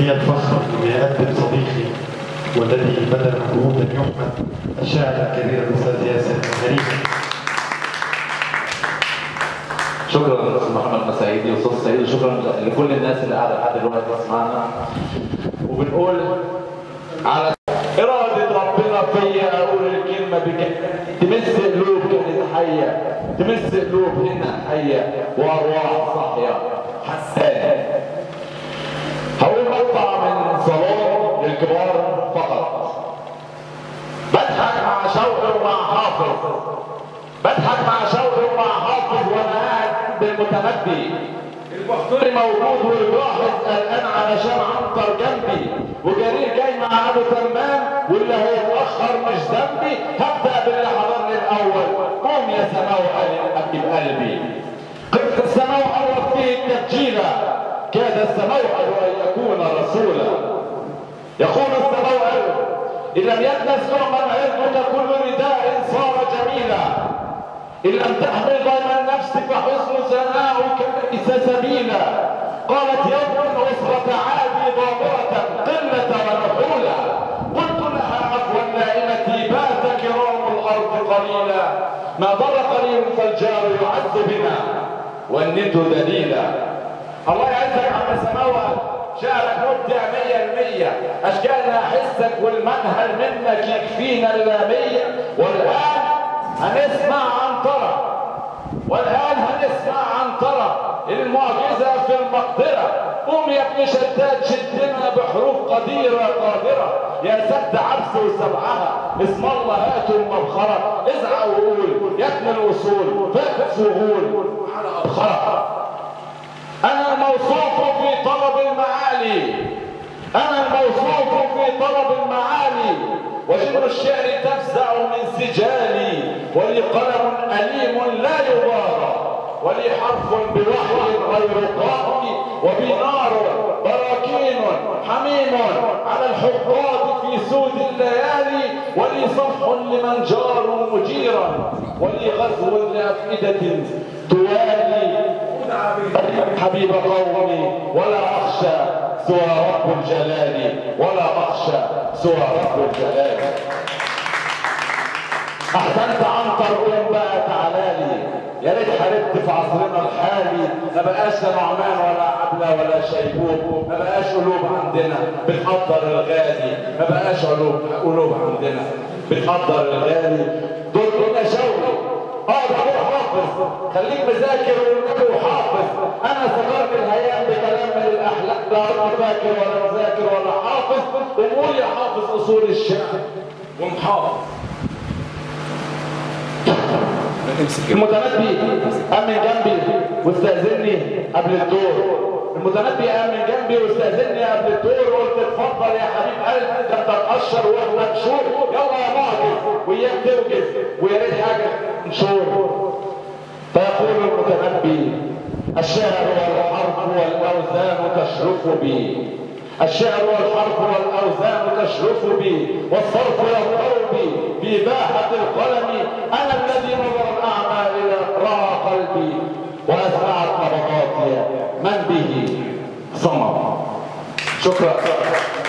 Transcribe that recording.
لي الفخر أن يقدم صديقي والذي بذل مجهودا يحمد الشاعر الكبير الأستاذ ياسر غريب شكرا استاذ محمد مساعيدي واستاذ سعيد وشكرا لكل الناس اللي قاعده لحد دلوقتي تسمعنا وبنقول على إرادة ربنا فيا أقول الكلمة بكلمة تمس قلوب كانت حية تمس قلوب هنا حية وأرواح صاحية حسان هقول مقطع من صالون للكبار فقط بضحك مع شوقي ومع حافظ بضحك مع شوقي ومع حافظ وانا قاعد بالمتنبي المحضر موجود والجاحظ قلقان علشان عنتر جنبي وجرير جاي مع ابو تمام واللي هيتاخر مش ذنبي هبدا باللي حضرني الاول قوم يا سماوة ابكي بقلبي قلت السماوة قرب فيه التبجيله كاد السماوة ان يكون رسولا يقول السماوة إن لم يدنس نعما علمك كل رداء صار جميلا إن لم تحمل ضيم النفس فحسن ثناؤك ليس سبيلا قالت يوم وصفة عادي ضامرة قلة ونحولا قلت لها عفوا نائمتي بات كرام الأرض قليلا ما ضر قليل فالجار يعز بنا والند دليلا الله يعزك عم سماوة شعرك مبدع مية المية أشكالنا حسك والمنهل منك يكفينا اللامية والآن هنسمع عنترة والآن هنسمع عنترة المعجزة في المقدرة قوم يا ابن شداد شدنا بحروف قديرة قادرة يا سد عبس وسبعها اسم الله هاتوا المبخرة ازعى وقول يا ابن الوصول فاقف وقول على أبخرة أنا الموصوف في طلب المعالي أنا الموصوف في طلب المعالي وجبر الشعر تفزع من سجالي ولي قلم أليم لا يبارى ولي حرف بوحي غير قائم وبي نار براكين حميم على الحقاد في سود الليالي ولي صفح لمن جار مجيرا ولي غزو لأفئدة توالي حبيب قومي ولا أخشى سوى رب الجلال ولا أخشى سوى رب الجلال أحسنت عنتر قوم بقى تعالالي يا ريت حاربت في عصرنا الحالي ما بقاش لا نعمان ولا عبلة ولا شيبوب ما بقاش قلوب عندنا بتقدر الغالي ما بقاش قلوب قلوب عندنا بتقدر الغالي دول كنا شوقي اه ده حافظ خليك مذاكر والنبي وحافظ انا سكرت الهيام بكلام من الاحلام لا انا فاكر ولا مذاكر ولا حافظ قول يا حافظ اصول الشعر ومحافظ المتنبي قام من جنبي واستاذني قبل الدور المتنبي قام من جنبي واستاذني قبل الدور وقلت اتفضل يا حبيب قلبي ده انت تقشر واحنا نشور يلا يا معجز وياك توجز ويا ريت حاجه نشور فيقول المتنبي الشعر والحرف والاوزان تشرف بي الشعر والحرف والاوزان تشرف بي والصرف يظهر بي في باحة القلم انا الذي نظر الاعمى الى راى قلبي واسمعت نبضاتي من به صمم شكرا